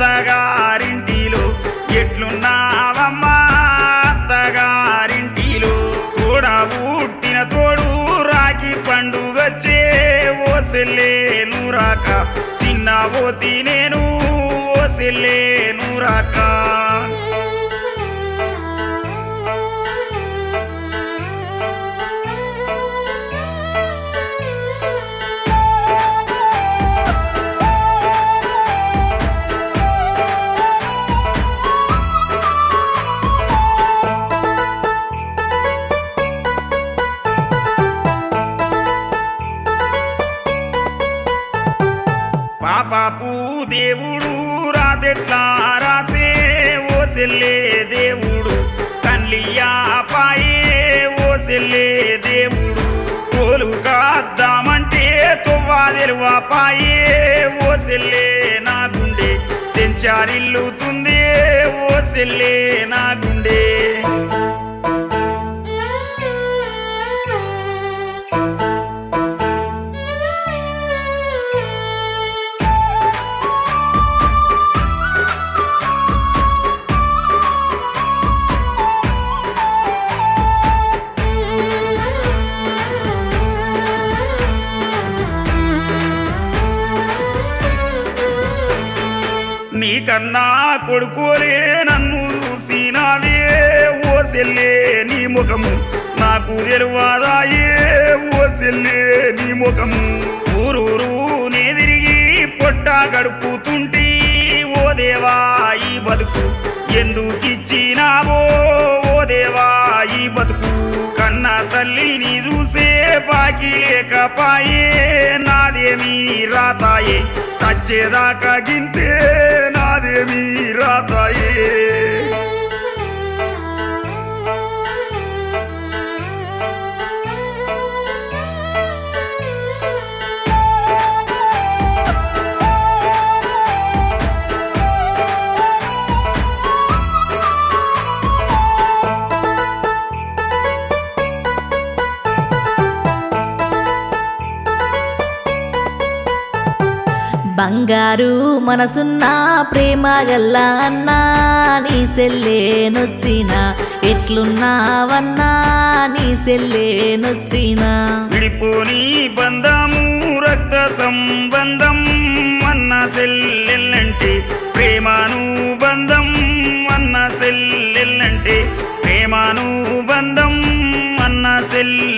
అత్తగారింటిలో ఎట్లున్నావమ్మా అత్తగారింటిలో కూడా పుట్టిన తోడు రాఖీ పండుగచ్చే ఓ సెల్లే నూరాక చిన్న పోతి నేను ఓ సెల్లే నూరాక పాపాపు దేవుడు రాతెట్లా రాసే ఓ సెల్లే దేవుడు కన్లియా పాయే ఓ సెల్లే దేవుడు కోలు కాద్దామంటే తువ్వా తెరువా పాయే ఓ సెల్లే నా గుండె సెంచారిల్లుతుంది ఓ సెల్లే నా గుండె నీకన్నా కొడుకోలే నన్ను చూసినావే ఓ సెల్లే నీ ముఖము నాకు తెరువాదాయే ఓ సెల్లే నీ ముఖము ఊరూరు నే తిరిగి పొట్ట గడుపుతుంటే ఓ దేవా ఈ బతుకు ఎందుకిచ్చినావో ఓ దేవా ఈ బతుకు కన్న తల్లిని చూసే బాకీ లేకపాయే నాదేమీ రాతాయే సచ్చేదాకా గింతే నాదేమీ రాతాయే బంగారు మనసున్న ప్రేమ గల్ల అన్నా నీ సెల్లేనొచ్చిన ఎట్లున్నావన్నా నీ సెల్లేనొచ్చిన విడిపోని బంధము రక్త సంబంధం అన్న సెల్లెల్లంటే ప్రేమాను బంధం అన్న సెల్లెల్లంటే ప్రేమాను బంధం అన్న సెల్